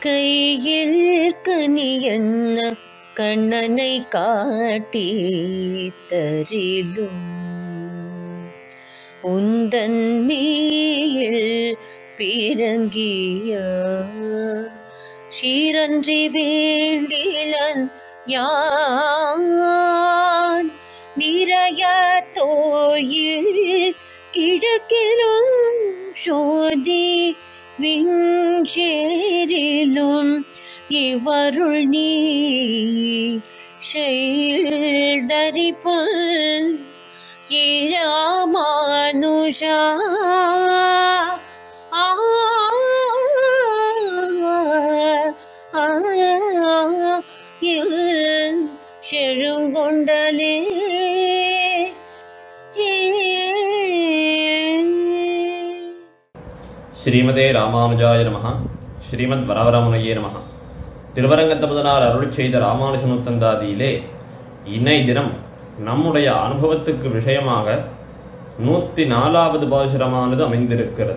கையில் கனி என்ன கண்ணனை காட்டி தரிலும் உந்தன் மேயில் பிறங்கிய சீரன்றி வேண்டிலன் யான் நிறைய தோயில் கிழக்கிலும் சோதி விஞ்சேரிலும் இவருள் நீ செயல் தரிப்பல் இராமானுஷா ஆ ஆ செழுங்கொண்டலே ஸ்ரீமதே ராமானுஜாய நமஹ ஸ்ரீமத் வரவரமுனையே நமஹ திருவரங்கத்தமுதனார் அருள் செய்த ராமானுஜனுத்தந்தாதியிலே இன்னை தினம் நம்முடைய அனுபவத்துக்கு விஷயமாக நூத்தி நாலாவது பாசுரமானது அமைந்திருக்கிறது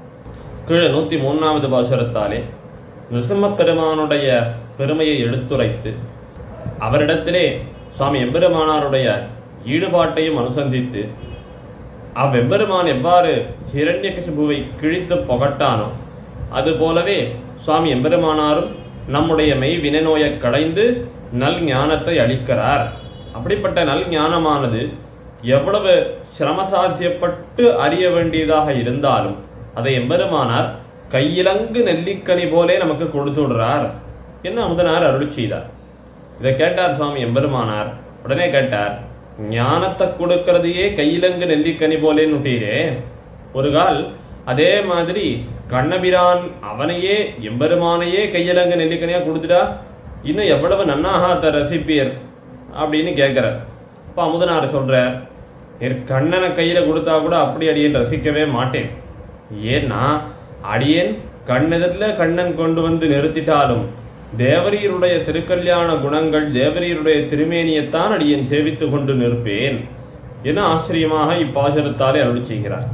கீழே நூத்தி மூணாவது பாசுரத்தாலே நிருசிம்மப் பெருமானுடைய பெருமையை எடுத்துரைத்து அவரிடத்திலே சுவாமி எம்பெருமானாருடைய ஈடுபாட்டையும் அனுசந்தித்து அவ்வெம்பெருமான் எவ்வாறு ஹிரண்யகசிபுவை கிழித்து புகட்டானோ அதுபோலவே சுவாமி எம்பெருமானாரும் நம்முடைய மெய் வினைநோயை களைந்து நல் ஞானத்தை அளிக்கிறார் அப்படிப்பட்ட நல் ஞானமானது எவ்வளவு சிரமசாத்தியப்பட்டு அறிய வேண்டியதாக இருந்தாலும் அதை எம்பெருமானார் கையிலங்கு நெல்லிக்கனி போலே நமக்கு கொடுத்து விடுறார் என்ன அமுதனார் அருள் செய்தார் இதை கேட்டார் சுவாமி எம்பெருமானார் உடனே கேட்டார் ஞானத்தை கொடுக்கறதையே கையிலங்கு நெல்லிக்கனி போலேன்னு விட்டீரே ஒரு கால் அதே மாதிரி கண்ணபிரான் அவனையே எம்பெருமானையே கையிலங்கு நெல்லிக்கனியா கொடுத்துட்டா இன்னும் எவ்வளவு நன்னாக ரசிப்பீர் அப்படின்னு கேட்கிறார் இப்ப அமுதனார் சொல்ற என் கண்ணனை கையில கொடுத்தா கூட அப்படி அடியேன் ரசிக்கவே மாட்டேன் ஏன்னா அடியேன் கண்ணெதிரில கண்ணன் கொண்டு வந்து நிறுத்திட்டாலும் தேவரீருடைய திருக்கல்யாண குணங்கள் தேவரீருடைய திருமேனியத்தான் அடியேன் சேவித்துக் கொண்டு நிற்பேன் என ஆச்சரியமாக இப்பாசனத்தாலே அருள் செய்கிறார்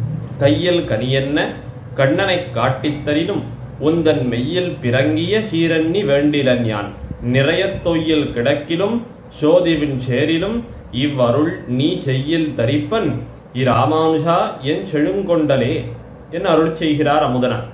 கையில் கனியென்ன கண்ணனை காட்டித் தரினும் உந்தன் மெய்யில் பிறங்கிய சீரன்னி வேண்டிலன் யான் நிறையத் தொய்யில் கிடக்கிலும் சோதிவின் சேரிலும் இவ்வருள் நீ செய்யில் தரிப்பன் இராமானுஷா என் செழுங்கொண்டலே என் அருள் செய்கிறார் அமுதனார்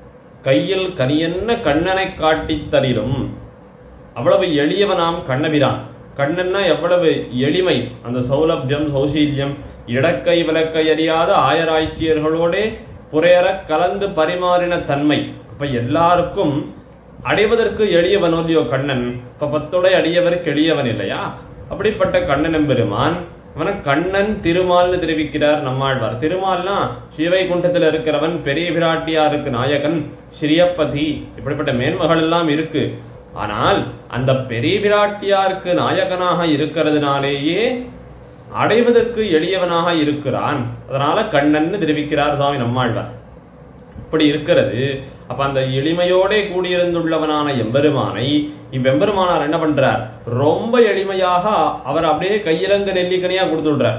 கையில் கனியென்ன கண்ணனை காட்டித் தரிலும் அவ்வளவு எளியவனாம் கண்ணபிரான் கண்ணன்னா எவ்வளவு எளிமை அந்த சௌலபியம் சௌசீல்யம் இடக்கை விளக்கை அறியாத ஆயராய்ச்சியர்களோட புரையற கலந்து பரிமாறின தன்மை அப்ப எல்லாருக்கும் அடைவதற்கு எளியவன் இல்லையோ கண்ணன் இப்ப பத்தோட அடியவருக்கு எளியவன் இல்லையா அப்படிப்பட்ட கண்ணன் பெருமான் அவன கண்ணன் திருமால்னு தெரிவிக்கிறார் நம்மாழ்வார் திருமால்னா ஸ்ரீவைகுண்டத்தில் இருக்கிறவன் பெரிய பிராட்டியாருக்கு நாயகன் ஸ்ரீயப்பதி இப்படிப்பட்ட மேன்மகள் எல்லாம் இருக்கு ஆனால் அந்த பெரிய பிராட்டியாருக்கு நாயகனாக இருக்கிறதுனாலேயே அடைவதற்கு எளியவனாக இருக்கிறான் அதனால கண்ணன் தெரிவிக்கிறார் சுவாமி நம்மாழ்வார் இப்படி இருக்கிறது அப்ப அந்த எளிமையோட கூடியிருந்துள்ளவனான எம்பெருமானை இவ்வெம்பெருமானார் என்ன பண்றார் ரொம்ப எளிமையாக அவர் அப்படியே கையிலங்க நெல்லிக்கனியா கொடுத்துடுறார்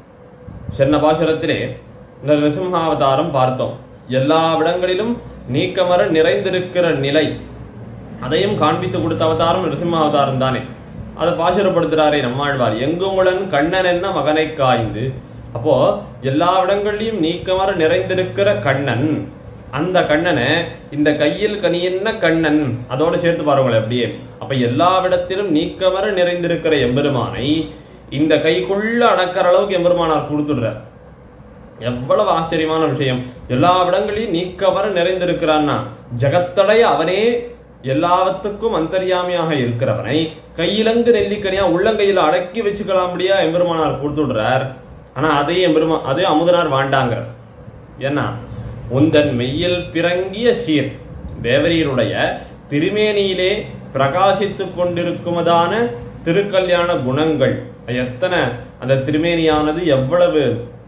சென்ன பாசுரத்திலே இந்த நிருசிம்ஹாவதாரம் பார்த்தோம் எல்லா இடங்களிலும் நீக்கமர நிறைந்திருக்கிற நிலை அதையும் காண்பித்து கொடுத்த அவதாரம் நிருசிம்மாவதாரம் தானே அதை பாசுரப்படுத்துறாரே நம்மாழ்வார் எங்குமுடன் கண்ணன் என்ன மகனை காய்ந்து அப்போ எல்லா இடங்கள்லயும் நீக்கமர நிறைந்திருக்கிற கண்ணன் அந்த கண்ணனை இந்த கையில் கனியன்ன கண்ணன் அதோட சேர்த்து பாருங்களேன் அப்படியே அப்ப எல்லா இடத்திலும் நீக்கமர நிறைந்திருக்கிற எம்பெருமானை இந்த கைக்குள்ள அடக்கிற அளவுக்கு எம்பெருமானார் கொடுத்துடுறார் எவ்வளவு ஆச்சரியமான விஷயம் எல்லா இடங்களையும் நீக்கவர நிறைந்திருக்கிறான்னா ஜகத்தடைய அவனே எல்லாவத்துக்கும் அந்தர்யாமியாக இருக்கிறவனை கையிலங்கு நெல்லிக்கனியா உள்ளங்கையில அடக்கி வச்சுக்கலாம்படியா எம்பெருமானார் கொடுத்துடுறார் ஆனா அதையும் எம்பெருமா அதே அமுதனார் வாண்டாங்க ஏன்னா உந்தன் மெய்யில் பிறங்கிய சீர் தேவரீருடைய திருமேனியிலே பிரகாசித்துக் கொண்டிருக்குமதான திருக்கல்யாண குணங்கள் எத்தனை அந்த திருமேனியானது எவ்வளவு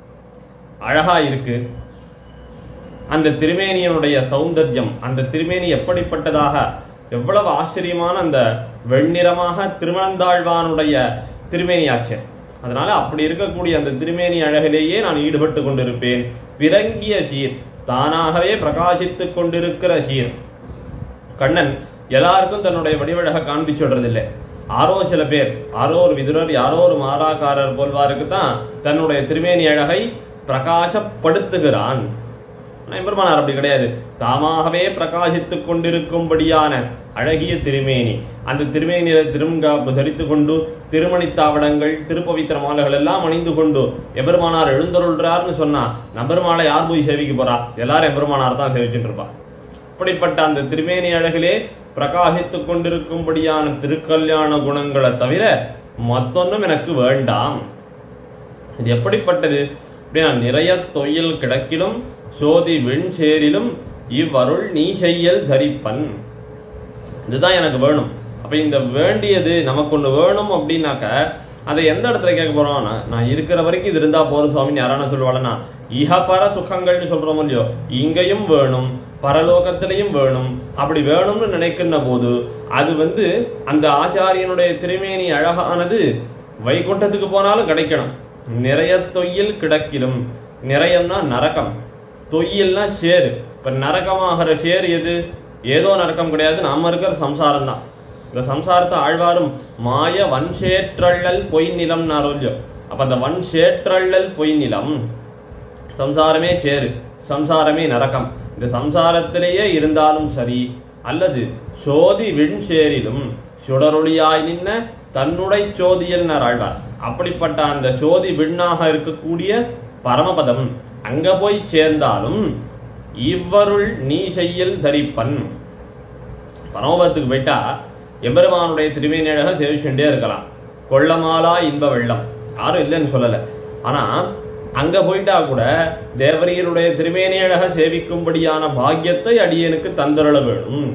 அழகா இருக்கு அந்த திருமேனியனுடைய சௌந்தர்யம் அந்த திருமேனி எப்படிப்பட்டதாக எவ்வளவு ஆச்சரியமான அந்த வெண்ணிறமாக திருமணந்தாழ்வானுடைய திருமேனியாச்சு அதனால அப்படி இருக்கக்கூடிய அந்த திருமேனி அழகிலேயே நான் ஈடுபட்டு கொண்டிருப்பேன் பிறங்கிய சீர் தானாகவே பிரகாசித்துக் கொண்டிருக்கிற சீர் கண்ணன் எல்லாருக்கும் தன்னுடைய வடிவழக காண்பிச்சு விடுறதில்லை ஆரோ சில பேர் ஆரோ ஒரு விதுரர் யாரோ ஒரு மாறாக்காரர் போல்வாருக்கு தான் தன்னுடைய திருமேனி அழகை பிரகாசப்படுத்துகிறான் ஆனா எம்பெருமானார் அப்படி கிடையாது தாமாகவே பிரகாசித்துக் கொண்டிருக்கும்படியான அழகிய திருமேனி அந்த திருமேனியில திரும்காப்பு தரித்து கொண்டு திருமணித்தாவடங்கள் திருப்பவித்திர மாலைகள் எல்லாம் அணிந்து கொண்டு எம்பெருமானார் எழுந்தருள்றார்னு சொன்னா நம்பெருமாளை யார் போய் சேவிக்க போறா எல்லாரும் எம்பெருமானார் தான் சேவிச்சுட்டு இருப்பா அப்படிப்பட்ட அந்த திருமேனி அழகிலே பிரகாசித்துக் கொண்டிருக்கும்படியான திருக்கல்யாண குணங்களை தவிர மத்தொன்னும் எனக்கு வேண்டாம் இது எப்படிப்பட்டது அப்படின்னா நிறைய தொழில் கிடக்கிலும் சோதி வெண்சேரிலும் இவ்வருள் நீ செய்யல் தரிப்பன் இதுதான் எனக்கு வேணும் அப்ப இந்த வேண்டியது நமக்கு ஒண்ணு வேணும் அப்படின்னாக்க அதை எந்த இடத்துல கேட்க போறோம் நான் நான் இருக்கிற வரைக்கும் இது இருந்தா போதும் சுவாமி யாரான சொல்லுவாளனா இஹபர சுகங்கள்னு சொல்றோம் இல்லையோ இங்கேயும் வேணும் பரலோகத்திலையும் வேணும் அப்படி வேணும்னு நினைக்கின்ற போது அது வந்து அந்த ஆச்சாரியனுடைய திருமேனி அழகானது வைகுண்டத்துக்கு போனாலும் கிடைக்கணும் நிறைய தொய்யில் கிடக்கிலும் நிறையம்னா நரகம் தொய்யல்னா ஷேர் இப்ப நரகமாகிற ஷேர் எது ஏதோ நரகம் கிடையாது நாம இருக்கிற சம்சாரம் தான் இந்த சம்சாரத்தை ஆழ்வாரும் மாய வன்சேற்றள்ளல் பொய் நிலம் இல்லையோ அப்ப அந்த வன்சேற்றள்ளல் பொய் நிலம் சம்சாரமே சேரு சம்சாரமே நரகம் இந்த சம்சாரத்திலேயே இருந்தாலும் சரி அல்லது சோதி விண்சேரிலும் சுடரொளியாய் நின்ன தன்னுடை சோதியல் ஆழ்வார் அப்படிப்பட்ட அந்த சோதி விண்ணாக இருக்கக்கூடிய பரமபதம் அங்க போய் சேர்ந்தாலும் இவ்வருள் நீ செய்யல் தரிப்பன் பரமபதத்துக்கு போயிட்டா எம்பெருமானுடைய திருமேனியழக சேவிச்சுட்டே இருக்கலாம் கொள்ளமாலா இன்ப வெள்ளம் யாரும் இல்லைன்னு சொல்லல ஆனா அங்க போயிட்டா கூட தேவரீருடைய திருமேனியழக சேவிக்கும்படியான பாக்கியத்தை அடியனுக்கு தந்தருள வேணும்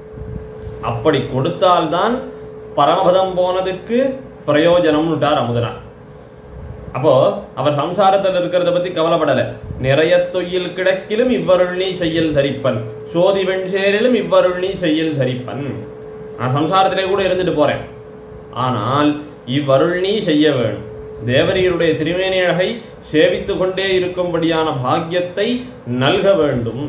அப்படி கொடுத்தால்தான் பரமபதம் போனதுக்கு பிரயோஜனம்னு விட்டார் அமுதனார் அப்போ அவர் சம்சாரத்தில் இருக்கிறத பத்தி கவலைப்படல நிறைய தொழில் கிடக்கிலும் இவ்வருள் நீ செய்யல் தரிப்பன் சோதி வெண்சேரிலும் இவ்வருள் நீ செய்யல் தரிப்பன் நான் சம்சாரத்திலே கூட இருந்துட்டு போறேன் ஆனால் இவ்வருள் நீ செய்ய வேணும் தேவரீருடைய திருமேனி அழகை சேவித்துக் கொண்டே இருக்கும்படியான பாக்கியத்தை நல்க வேண்டும்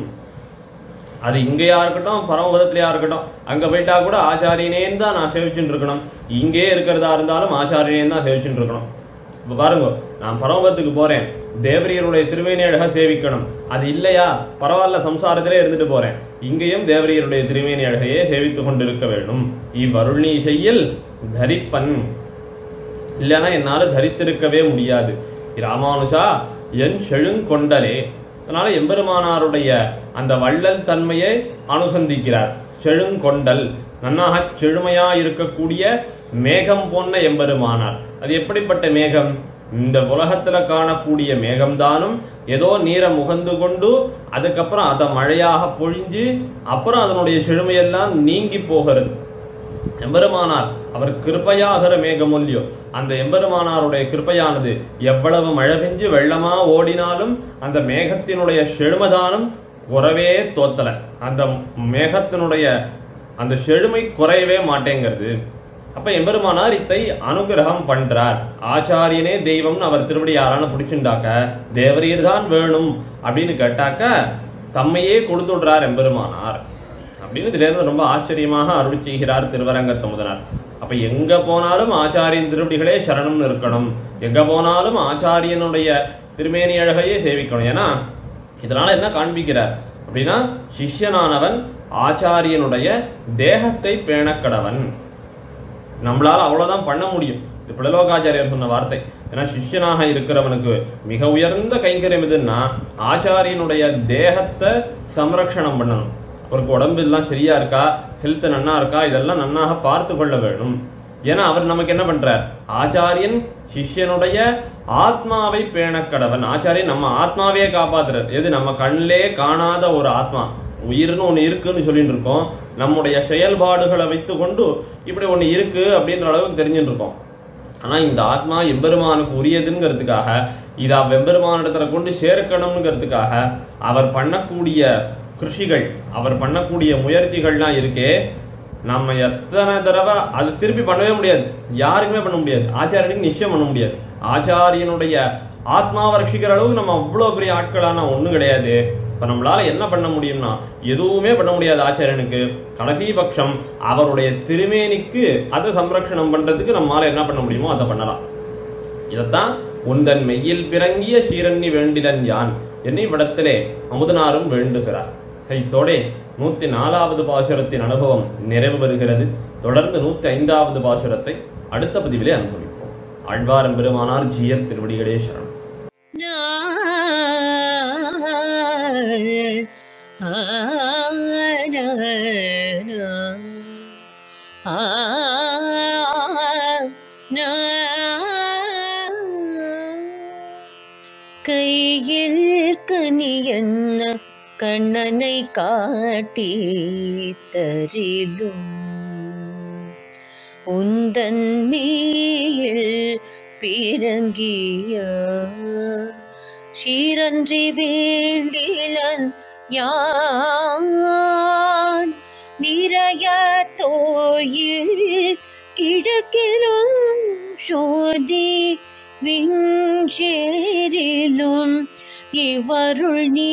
அது இங்கேயா இருக்கட்டும் பரமபதத்திலேயா இருக்கட்டும் அங்க போயிட்டா கூட ஆச்சாரியனேன்னு தான் நான் சேவிச்சுட்டு இருக்கணும் இங்கே இருக்கிறதா இருந்தாலும் ஆச்சாரியனேன்னு தான் சேவிச்சுட்டு இருக்கணும் இப்ப பாருங்க நான் பரமபதத்துக்கு போறேன் தேவரியருடைய திருமேனி அழகா சேவிக்கணும் அது இல்லையா பரவாயில்ல சம்சாரத்திலே இருந்துட்டு போறேன் இங்கேயும் தேவரியருடைய திருமேனி அழகையே சேவித்துக் கொண்டிருக்க வேண்டும் இவ்வருள்நீ செய்யில் தரிப்பன் இல்லைன்னா என்னால தரித்திருக்கவே முடியாது ராமானுஷா என் செழுங்கொண்டலே அதனால எம்பெருமானாருடைய அந்த வள்ளல் தன்மையை அனுசந்திக்கிறார் செழுங்கொண்டல் நன்னாக செழுமையா இருக்கக்கூடிய மேகம் போன்ற எம்பெருமானார் அது எப்படிப்பட்ட மேகம் இந்த உலகத்துல காணக்கூடிய மேகம்தானும் ஏதோ நீரை முகந்து கொண்டு அதுக்கப்புறம் அதை மழையாக பொழிஞ்சு அப்புறம் அதனுடைய செழுமையெல்லாம் நீங்கி போகிறது எம்பெருமானார் அவர் கிருப்பையாகிற மேகம் இல்லையோ அந்த எம்பெருமானாருடைய கிருப்பையானது எவ்வளவு மழை பெஞ்சு வெள்ளமா ஓடினாலும் அந்த மேகத்தினுடைய செழுமதானம் குறவே தோத்தல அந்த மேகத்தினுடைய அந்த செழுமை குறையவே மாட்டேங்கிறது அப்ப எம்பெருமானார் இத்தை அனுகிரகம் பண்றார் ஆச்சாரியனே தெய்வம்னு அவர் திருவடி யாரான பிடிச்சுண்டாக்க தேவரீர் தான் வேணும் அப்படின்னு கேட்டாக்க தம்மையே கொடுத்து விடுறார் எம்பெருமானார் அப்படின்னு இதுல இருந்து ரொம்ப ஆச்சரியமாக அருள் செய்கிறார் திருவரங்கத்த முதனார் அப்ப எங்க போனாலும் ஆச்சாரியன் திருவடிகளே சரணம்னு இருக்கணும் எங்க போனாலும் ஆச்சாரியனுடைய திருமேனி அழகையே சேவிக்கணும் ஏன்னா இதனால என்ன காண்பிக்கிறார் அப்படின்னா சிஷ்யனானவன் ஆச்சாரியனுடைய தேகத்தை பேணக்கடவன் நம்மளால அவ்வளவுதான் பண்ண முடியும் இது பிளலோகாச்சாரியர் சொன்ன வார்த்தை ஏன்னா சிஷ்யனாக இருக்கிறவனுக்கு மிக உயர்ந்த கைங்கரியம் எதுன்னா ஆச்சாரியனுடைய தேகத்தை சம்ரக்ஷணம் பண்ணணும் அவருக்கு உடம்பு எல்லாம் சரியா இருக்கா ஹெல்த் நன்னா இருக்கா இதெல்லாம் நன்னாக பார்த்து கொள்ள வேணும் ஏன்னா அவர் நமக்கு என்ன பண்றார் ஆச்சாரியன் சிஷ்யனுடைய ஆத்மாவை பேணக்கடவன் ஆச்சாரியன் நம்ம ஆத்மாவையே காப்பாத்துறார் எது நம்ம கண்ணிலே காணாத ஒரு ஆத்மா உயிர்னு ஒண்ணு இருக்குன்னு சொல்லிட்டு இருக்கோம் நம்முடைய செயல்பாடுகளை வைத்து கொண்டு இப்படி ஒண்ணு இருக்கு அப்படின்ற அளவுக்கு தெரிஞ்சுட்டு இருக்கோம் ஆனா இந்த ஆத்மா எம்பெருமானுக்கு உரியதுங்கிறதுக்காக இதை வெம்பெருமானிடத்துல கொண்டு சேர்க்கணுங்கிறதுக்காக அவர் பண்ணக்கூடிய கிருஷிகள் அவர் பண்ணக்கூடிய முயற்சிகள்லாம் இருக்கே நம்ம எத்தனை தடவை அது திருப்பி பண்ணவே முடியாது யாருக்குமே பண்ண முடியாது ஆச்சாரியனுக்கு நிச்சயம் பண்ண முடியாது ஆச்சாரியனுடைய ஆத்மாவை ரட்சிக்கிற அளவுக்கு நம்ம அவ்வளவு பெரிய ஆட்களான ஒண்ணும் கிடையாது இப்ப நம்மளால என்ன பண்ண முடியும்னா எதுவுமே பண்ண முடியாது ஆச்சாரியனுக்கு கடைசி பட்சம் அவருடைய திருமேனிக்கு அதை சம்ரக்ஷணம் பண்றதுக்கு நம்மால என்ன பண்ண முடியுமோ அதை பண்ணலாம் இதத்தான் உந்தன் மெய்யில் பிறங்கிய சீரண்ணி வேண்டிலன் யான் என்னை விடத்திலே அமுதனாரும் வேண்டுகிறார் இத்தோடே நூத்தி நாலாவது பாசுரத்தின் அனுபவம் நிறைவு பெறுகிறது தொடர்ந்து நூத்தி ஐந்தாவது பாசுரத்தை அடுத்த பதிவிலே அனுபவிப்போம் ஆழ்வாரம் பெருமானார் ஜியர் திருவடிகளே சரணம் கையில் கனியன்ன கண்ணனை காட்டி தரிலும் உந்தன் மேயில் பிறங்கிய சீரன்றி வேண்டிலன் யான் நிறைய தோயில் கிழக்கிலும் சோதி விஞ்சேரிலும் இவருள் நீ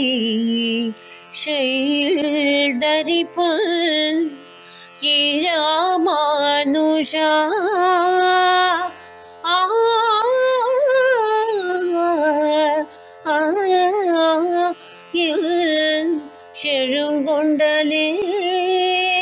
செயல் தரிப்பல் இராமானுஷா ஆ ஆ செழுங்கொண்டலே